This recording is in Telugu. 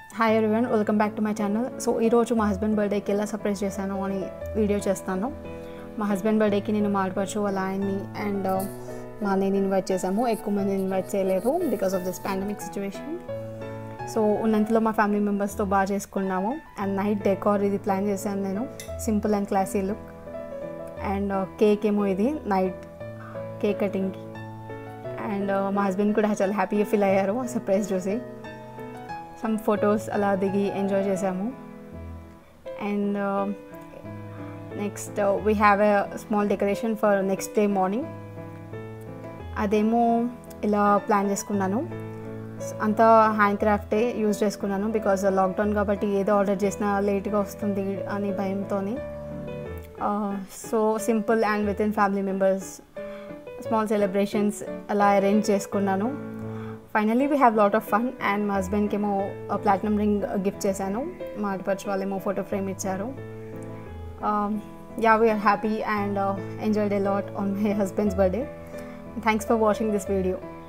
hi everyone welcome back to my channel so ఈరోజు మా హస్బెండ్ బర్త్డేకి ఎలా సర్ప్రైజ్ చేశాను అని వీడియో చేస్తాను మా హస్బెండ్ బర్త్డేకి నేను మాడపరచు వాళ్ళ ఆయన్ని అండ్ మా నేను ఇన్వైట్ చేశాము ఎక్కువ మంది ఇన్వైట్ చేయలేదు because of this pandemic situation so ఉన్నంతలో మా ఫ్యామిలీ మెంబర్స్తో బాగా చేసుకున్నాము అండ్ నైట్ డెకార్ ఇది ప్లాన్ చేశాను నేను simple and classy look and cake ఏమో ఇది నైట్ కేక్ కటింగ్కి అండ్ మా హస్బెండ్ కూడా చాలా హ్యాపీగా ఫీల్ అయ్యారు సర్ప్రైజ్ చూసి సమ్ ఫొటోస్ అలా దిగి ఎంజాయ్ చేసాము and next we have a small decoration for next day morning అదేమో ఇలా ప్లాన్ చేసుకున్నాను అంతా హ్యాండ్ క్రాఫ్టే యూజ్ చేసుకున్నాను బికాజ్ లాక్డౌన్ కాబట్టి ఏదో ఆర్డర్ చేసినా లేట్గా వస్తుంది అని భయంతో so simple and with in family members small celebrations అలా అరేంజ్ చేసుకున్నాను finally we have lot of fun and మా హస్బెండ్కి ఏమో ప్లాటినం రింగ్ గిఫ్ట్ చేశాను మా ఆడపడుచు వాళ్ళేమో ఫోటో ఫ్రేమ్ ఇచ్చారు yeah we are happy and enjoyed a lot on my husband's birthday thanks for watching this video